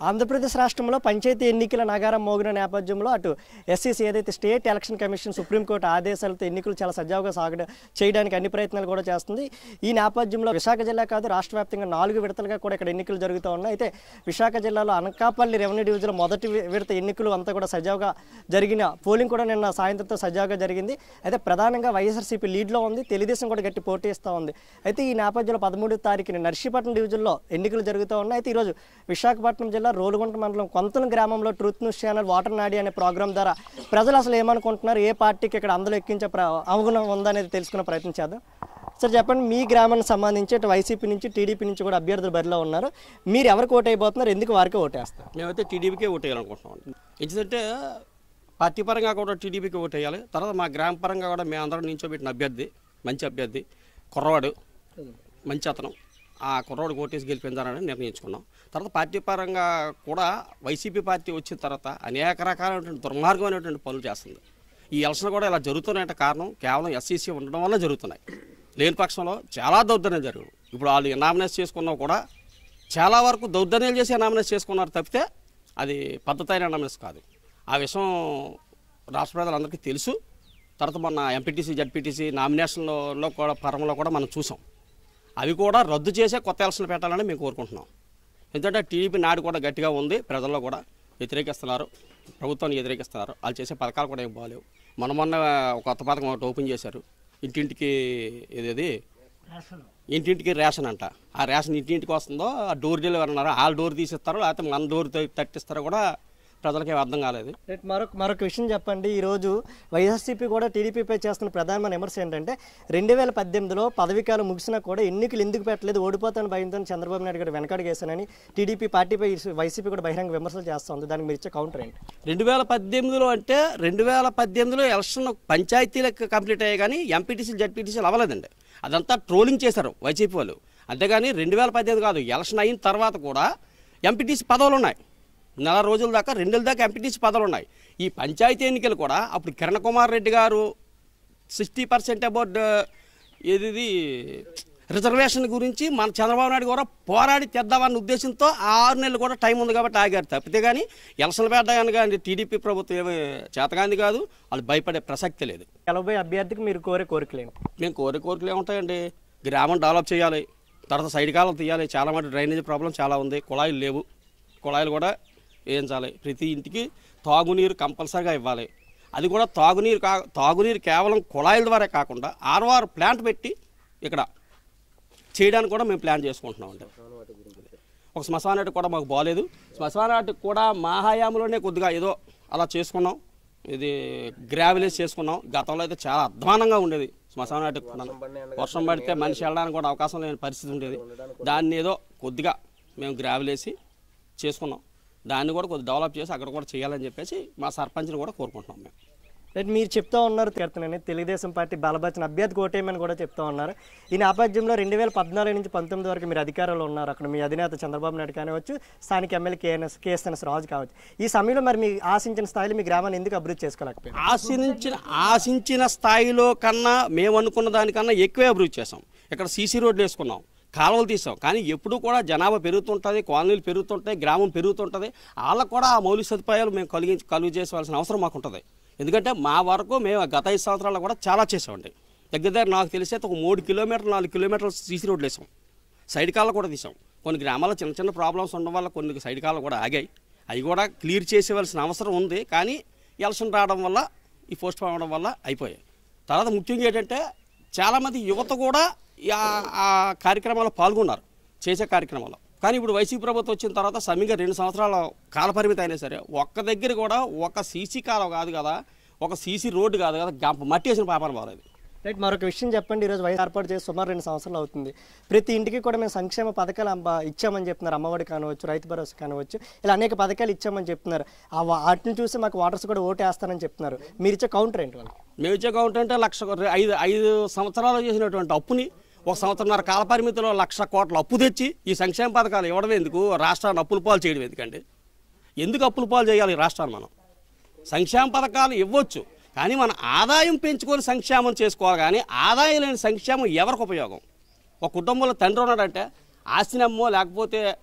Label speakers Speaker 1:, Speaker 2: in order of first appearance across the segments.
Speaker 1: ఆంధ్రప్రదేశ్ రాష్ట్రంలో పంచాయతీ ఎన్నికల నగారం మోగిన నేపథ్యంలో అటు ఎస్సీసీ ఏదైతే స్టేట్ ఎలక్షన్ కమిషన్ సుప్రీంకోర్టు ఆదేశాలతో ఎన్నికలు చాలా సజావుగా సాగ చేయడానికి అన్ని ప్రయత్నాలు కూడా చేస్తుంది ఈ నేపథ్యంలో విశాఖ జిల్లా కాదు రాష్ట్ర వ్యాప్తంగా నాలుగు విడతలుగా కూడా ఇక్కడ ఎన్నికలు జరుగుతూ ఉన్నాయి అయితే విశాఖ జిల్లాలో అనకాపల్లి రెవెన్యూ డివిజన్ మొదటి వి- విడత ఎన్నికలు అంతా కూడా సజావుగా జరిగిన పోలింగ్ కూడా నిన్న సాయంత్రంతో సజావుగా జరిగింది అయితే ప్రధానంగా వైఎస్ఆర్సీపీ లీడ్లో ఉంది తెలుగుదేశం కూడా గట్టి పోటీ ఇస్తూ ఉంది అయితే ఈ నేపథ్యంలో పదమూడో తారీఖున నర్సీపట్నం డివిజన్లో ఎన్నికలు జరుగుతూ ఉన్నాయి అయితే ఈరోజు విశాఖపట్నం జిల్లా రోలుగుంట మండలం కొంతలం గ్రామంలో ట్రూత్ న్యూస్ ఛానల్ వాటర్ నాడి అనే ప్రోగ్రాం ద్వారా ప్రజలు అసలు ఏమనుకుంటున్నారు ఏ పార్టీకి ఇక్కడ అందులో ఎక్కించే ప్ర అవగుణం ఉందనేది తెలుసుకునే ప్రయత్నం చేద్దాం సార్ చెప్పండి మీ గ్రామానికి సంబంధించి అటు వైసీపీ నుంచి టీడీపీ నుంచి కూడా అభ్యర్థులు బరిలో ఉన్నారు మీరు ఎవరికి ఓటు అయిపోతున్నారు ఎందుకు వారికి ఓటేస్తారు
Speaker 2: మేమైతే టీడీపీకే ఓటేయాలనుకుంటున్నాం ఎందుకంటే పార్టీ పరంగా కూడా టీడీపీకి ఓటేయాలి తర్వాత మా గ్రామ పరంగా కూడా మేము అందరం నించోబెట్టిన అభ్యర్థి మంచి అభ్యర్థి కుర్రవాడు మంచి అతను ఆ కుర్రవాడు ఓటేసి గెలిపించాలని నిర్ణయించుకున్నాం తర్వాత పార్టీ పరంగా కూడా వైసీపీ పార్టీ వచ్చిన తర్వాత అనేక రకాలైనటువంటి దుర్మార్గమైనటువంటి పనులు చేస్తుంది ఈ ఎలక్షన్ కూడా ఇలా జరుగుతున్నాయంటే కారణం కేవలం ఎస్సీసీ ఉండడం వల్ల జరుగుతున్నాయి లేని పక్షంలో చాలా దౌర్జన్యం జరుగు ఇప్పుడు వాళ్ళు నామినేట్ చేసుకున్నా కూడా చాలా వరకు దౌర్జన్యాలు చేసి నామినేట్ చేసుకున్నారు తప్పితే అది పద్ధతి అయిన నామినేషన్ కాదు ఆ విషయం రాష్ట్ర ప్రజలందరికీ తెలుసు తర్వాత మొన్న ఎంపీటీసీ జడ్పీటీసీ నామినేషన్లో కూడా పరంలో కూడా మనం చూసాం అవి కూడా రద్దు చేసే కొత్త ఎలక్షన్లు పెట్టాలని మేము కోరుకుంటున్నాం ఎందుకంటే టీడీపీ నాడు కూడా గట్టిగా ఉంది ప్రజల్లో కూడా వ్యతిరేకిస్తున్నారు ప్రభుత్వాన్ని వ్యతిరేకిస్తున్నారు వాళ్ళు చేసే పథకాలు కూడా ఏం బాగాలేవు మొన్న మొన్న ఒక కొత్త పథకం ఒకటి ఓపెన్ చేశారు ఇంటింటికి ఏదేది ఇంటింటికి రేషన్ అంట ఆ రేషన్ ఇంటింటికి వస్తుందో ఆ డోర్ డెలివరీ అన్నారు వాళ్ళ డోర్ తీసిస్తారో లేకపోతే మన డోర్ త- తట్టిస్తారో కూడా ప్రజలకి ఏం అర్థం కాలేదు
Speaker 1: రైట్ మరొక మరొక విషయం చెప్పండి ఈరోజు వైఎస్ఆర్సీపీ కూడా టీడీపీపై చేస్తున్న ప్రధానమైన విమర్శ ఏంటంటే రెండు వేల పద్దెనిమిదిలో పదవీకాలం ముగిసినా కూడా ఎన్నికలు ఎందుకు పెట్టలేదు ఓడిపోతాను భయంతో చంద్రబాబు నాయుడు గారు వెనకడుగేశానని టీడీపీ పార్టీపై వైసీపీ కూడా బహిరంగ విమర్శలు చేస్తుంది దానికి మీరు ఇచ్చే కౌంటర్ ఏంటి
Speaker 2: రెండు వేల పద్దెనిమిదిలో అంటే రెండు వేల పద్దెనిమిదిలో ఎలక్షన్ పంచాయతీలకు కంప్లీట్ అయ్యాయి కానీ ఎంపీటీసీలు జడ్పీటీసీలు అవ్వలేదండి అదంతా ట్రోలింగ్ చేశారు వైసీపీ వాళ్ళు అంతేగాని రెండు వేల పద్దెనిమిది కాదు ఎలక్షన్ అయిన తర్వాత కూడా ఎంపీటీసీ పదవులు ఉన్నాయి నెల రోజుల దాకా రెండు నెలల దాకా ఎంపీటీసీ పదవులు ఉన్నాయి ఈ పంచాయతీ ఎన్నికలు కూడా అప్పుడు Kiran Kumar Reddy garu sixty percent about ఏది రిజర్వేషన్ గురించి మన చంద్రబాబు నాయుడు కూడా పోరాడి తెద్దామన్న ఉద్దేశంతో ఆ ఆరు నెలలు కూడా టైం ఉంది కాబట్టి ఆగారు తప్పితే కానీ ఎలక్షన్లు పెట్టాయని కానీ టీడీపీ ప్రభుత్వం ఏమి చేతగాంది కాదు వాళ్ళు భయపడే ప్రసక్తి లేదు
Speaker 1: గెలవబోయే అభ్యర్థికి మీరు కోరే కోరికలేంటి
Speaker 2: మేము కోరి కోరికలు ఏముంటాయండి గ్రామం డెవలప్ చేయాలి తర్వాత సైడ్ కాలం తీయాలి చాలా మంది డ్రైనేజ్ ప్రాబ్లం చాలా ఉంది కుళాయిలు లేవు కుళాయిలు కూడా వేయించాలి ప్రతి ఇంటికి తాగునీరు కంపల్సరీగా ఇవ్వాలి అది కూడా తాగునీరు కా తాగునీరు కేవలం కుళాయిల ద్వారా కాకుండా ఆర్వార్ ప్లాంట్ పెట్టి ఇక్కడ చేయడానికి కూడా మేము ప్లాన్ చేసుకుంటున్నాం అండి ఒక శ్మశానాటి కూడా మాకు బాగాలేదు శ్మశానాటి కూడా మా హయాంలోనే కొద్దిగా ఏదో అలా చేసుకున్నాం ఇది గ్రావెలేజ్ చేసుకున్నాం గతంలో అయితే చాలా అధ్వానంగా ఉండేది శ్మశానాటి కూడా వర్షం పడితే మనిషి వెళ్ళడానికి కూడా అవకాశం లేని పరిస్థితి ఉండేది దాన్ని ఏదో కొద్దిగా మేము గ్రావెలేసి చేసుకున్నాం దాన్ని కూడా కొద్దిగా డెవలప్ చేసి అక్కడ కూడా చేయాలని చెప్పేసి మా సర్పంచ్ని కూడా కోరుకుంటున్నాం మేము
Speaker 1: రైట్ మీరు చెప్తా ఉన్నారు తిడుతున్నాను తెలుగుదేశం పార్టీ బలపరిచిన అభ్యర్థి ఓటేయమని కూడా చెప్తా ఉన్నారు ఈ నేపథ్యంలో రెండు వేల పద్నాలుగు నుంచి పంతొమ్మిది వరకు మీరు అధికారంలో ఉన్నారు అక్కడ మీ అధినేత చంద్రబాబు నాయుడు కానివచ్చు స్థానిక ఎమ్మెల్యే కేఎన్ఎస్ కేఎస్ఎన్ఎస్ రాజు కావచ్చు ఈ సమయంలో మరి మీ ఆశించిన స్థాయిలో మీ గ్రామాన్ని ఎందుకు అభివృద్ధి చేసుకోలేకపోయారు
Speaker 2: ఆశించిన ఆశించిన స్థాయిలో కన్నా మేము అనుకున్న దానికన్నా ఎక్కువే అభివృద్ధి చేసాం ఇక్కడ సీసీ రోడ్లు వేసుకున్నాం కాలువలు తీసాం కానీ ఎప్పుడు కూడా జనాభా పెరుగుతుంటుంది కాలనీలు పెరుగుతుంటాయి గ్రామం పెరుగుతుంటుంది వాళ్ళకు కూడా ఆ మౌలిక సదుపాయాలు మేము కలిగి కలుగు చేసుకోవాల్సిన అవసరం మాకు ఉంటుంది ఎందుకంటే మా వరకు మేము గత ఐదు సంవత్సరాల్లో కూడా చాలా చేసామండి దగ్గర దగ్గర నాకు తెలిసి అయితే ఒక మూడు కిలోమీటర్లు నాలుగు కిలోమీటర్లు సీసీ రోడ్లు వేసాం సైడ్ కాళ్ళు కూడా తీసాం కొన్ని గ్రామాల్లో చిన్న చిన్న ప్రాబ్లమ్స్ ఉండడం వల్ల కొన్ని సైడ్ కాళ్ళు కూడా ఆగాయి అవి కూడా క్లియర్ చేసేవలసిన అవసరం ఉంది కానీ ఎలక్షన్ రావడం వల్ల ఈ పోస్ట్ పోన్ అవడం వల్ల అయిపోయాయి తర్వాత ముఖ్యంగా ఏంటంటే చాలామంది యువత కూడా ఈ ఆ- ఆ కార్యక్రమాల్లో పాల్గొన్నారు చేసే కార్యక్రమాల్లో కానీ ఇప్పుడు వైసీపీ ప్రభుత్వం వచ్చిన తర్వాత సమీగా రెండు సంవత్సరాల కాలపరిమితి అయినా సరే ఒక్క దగ్గర కూడా ఒక సీసీ కాలం కాదు కదా ఒక సీసీ రోడ్డు కాదు కదా గంప మట్టి వేసిన పాపన బాగాలేదు
Speaker 1: రైట్ మరొక విషయం చెప్పండి ఈరోజు వయసు ఏర్పాటు చేసి సుమారు రెండు సంవత్సరాలు అవుతుంది ప్రతి ఇంటికి కూడా మేము సంక్షేమ పథకాలు అంబ ఇచ్చామని చెప్తున్నారు అమ్మఒడి కానివచ్చు రైతు భరోసా కానివచ్చు ఇలా అనేక పథకాలు ఇచ్చామని చెప్తున్నారు ఆ వా- వాటిని చూసి మాకు వాటర్స్ కూడా ఓటు వేస్తానని చెప్తున్నారు మీరు ఇచ్చే కౌంటర్ ఏంటి వాళ్ళకి
Speaker 2: మేము ఇచ్చే కౌంట్ అంటే లక్ష కొ- ఐదు ఐదు సంవత్సరాలు చేసినటువంటి అప్పుని ఒక సంవత్సరంన్నర కాల పరిమితిలో లక్ష కోట్ల అప్పు తెచ్చి ఈ సంక్షేమ పథకాలు ఇవ్వడం ఎందుకు రాష్ట్రాన్ని అప్పుల పాలు చేయడం ఎందుకండి ఎందుకు అప్పుల పాలు చేయాలి ఈ రాష్ట్రాన్ని మనం సంక్షేమ పథకాలు ఇవ్వచ్చు కానీ మన ఆదాయం పెంచుకొని సంక్షేమం చేసుకోవాలి కానీ ఆదాయం లేని సంక్షేమం ఎవరికి ఉపయోగం ఒక కుటుంబంలో తండ్రి ఉన్నాడంటే ఆస్తిని అమ్మో లేకపోతే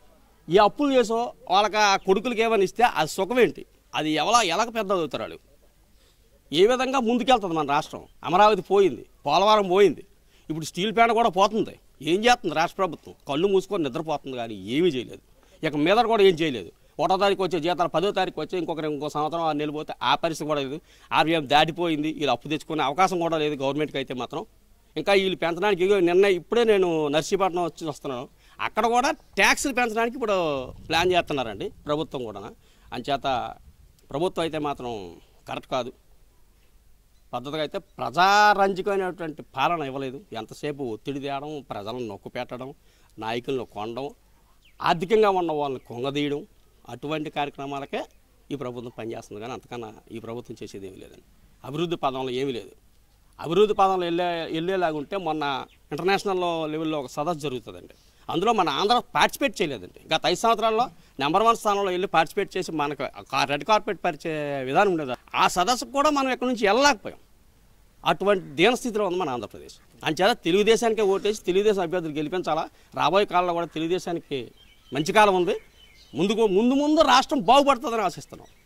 Speaker 2: ఈ అప్పులు చేసో వాళ్ళకి ఆ కొడుకులకి ఏమైనా ఇస్తే అది సుఖమేంటి అది ఎలా ఎలా పెద్ద అవుతారు వాళ్ళు ఏ విధంగా ముందుకెళ్తుంది మన రాష్ట్రం అమరావతి పోయింది పోలవరం పోయింది ఇప్పుడు స్టీల్ ప్లాంట్ కూడా పోతుంది ఏం చేస్తుంది రాష్ట్ర ప్రభుత్వం కళ్ళు మూసుకొని నిద్రపోతుంది కానీ ఏమీ చేయలేదు ఇక మీద కూడా ఏం చేయలేదు ఒకటో తారీఖు వచ్చే జీతాలు పదో తారీఖు వచ్చే ఇంకొక ఇంకో సంవత్సరం ఆరు నెలలు పోతే ఆ పరిస్థితి కూడా లేదు ఆర్బీఎం దాటిపోయింది వీళ్ళు అప్పు తెచ్చుకునే అవకాశం కూడా లేదు గవర్నమెంట్కి అయితే మాత్రం ఇంకా వీళ్ళు పెంచడానికి ఇగో నిన్న ఇప్పుడే నేను నర్సీపట్నం వచ్చి వస్తున్నాను అక్కడ కూడా ట్యాక్స్లు పెంచడానికి ఇప్పుడు ప్లాన్ చేస్తున్నారండి ప్రభుత్వం కూడా అంచేత ప్రభుత్వం అయితే మాత్రం కరెక్ట్ కాదు పద్ధతిగా అయితే ప్రజారంజకమైనటువంటి పాలన ఇవ్వలేదు ఎంతసేపు ఒత్తిడి తేయడం ప్రజలను నొక్కు పెట్టడం నాయకులను కొనడం ఆర్థికంగా ఉన్న వాళ్ళని కొంగదీయడం అటువంటి కార్యక్రమాలకే ఈ ప్రభుత్వం పనిచేస్తుంది కానీ అంతకన్నా ఈ ప్రభుత్వం చేసేది ఏమీ లేదండి అభివృద్ధి పదంలో ఏమీ లేదు అభివృద్ధి పదంలో వెళ్ళే వెళ్ళేలాగా ఉంటే మొన్న ఇంటర్నేషనల్ లెవెల్లో ఒక సదస్సు జరుగుతుందండి అందులో మన ఆంధ్ర పార్టిసిపేట్ చేయలేదండి గత ఐదు సంవత్సరాల్లో నెంబర్ వన్ స్థానంలో వెళ్ళి పార్టిసిపేట్ చేసి మనకు ఆ రెడ్ కార్పెట్ పరిచే విధానం ఉండేది ఆ సదస్సుకు కూడా మనం ఎక్కడి నుంచి వెళ్ళలేకపోయాం అటువంటి దీనస్థితిలో ఉంది మన ఆంధ్రప్రదేశ్ అంచేత తెలుగుదేశానికే ఓటేసి తెలుగుదేశం అభ్యర్థులు గెలిపించాలా రాబోయే కాలంలో కూడా తెలుగుదేశానికి మంచి కాలం ఉంది ముందుకు ముందు ముందు రాష్ట్రం బాగుపడుతుందని ఆశిస్తున్నాం